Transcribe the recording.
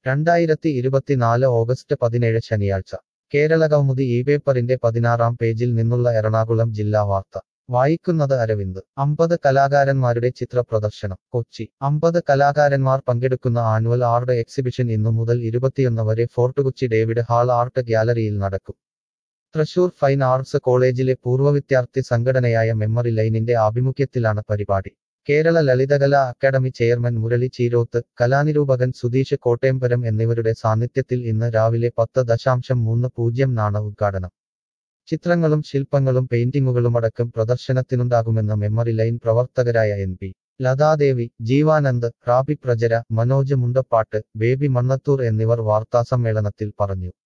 രണ്ടായിരത്തി ഇരുപത്തിനാല് ഓഗസ്റ്റ് പതിനേഴ് ശനിയാഴ്ച കേരളകൗമുദി ഈ പേപ്പറിന്റെ പതിനാറാം പേജിൽ നിന്നുള്ള എറണാകുളം ജില്ലാ വാർത്ത വായിക്കുന്നത് അരവിന്ദ് അമ്പത് കലാകാരന്മാരുടെ ചിത്ര പ്രദർശനം കൊച്ചി അമ്പത് കലാകാരന്മാർ പങ്കെടുക്കുന്ന ആനുവൽ ആർട്ട് എക്സിബിഷൻ ഇന്നു മുതൽ ഇരുപത്തിയൊന്ന് വരെ ഫോർട്ടുകൊച്ചി ഡേവിഡ് ഹാൾ ആർട്ട് ഗ്യാലറിയിൽ നടക്കും തൃശൂർ ഫൈൻ ആർട്സ് കോളേജിലെ പൂർവ്വ വിദ്യാർത്ഥി സംഘടനയായ മെമ്മറി ലൈനിന്റെ ആഭിമുഖ്യത്തിലാണ് പരിപാടി കേരള ലളിതകലാ അക്കാദമി ചെയർമാൻ മുരളി ചീരോത്ത് കലാനിരൂപകൻ സുധീഷ് കോട്ടയംപരം എന്നിവരുടെ സാന്നിധ്യത്തിൽ ഇന്ന് രാവിലെ പത്ത് ദശാംശം മൂന്ന് പൂജ്യം നാണ് ഉദ്ഘാടനം ചിത്രങ്ങളും ശില്പങ്ങളും പെയിന്റിങ്ങുകളുമടക്കം പ്രദർശനത്തിനുണ്ടാകുമെന്ന് മെമ്മറി ലൈൻ പ്രവർത്തകരായ എൻ പി ലതാദേവി ജീവാനന്ദ് റാബി പ്രജര മനോജ് മുണ്ടപ്പാട്ട് ബേബി മണ്ണത്തൂർ എന്നിവർ വാർത്താസമ്മേളനത്തിൽ പറഞ്ഞു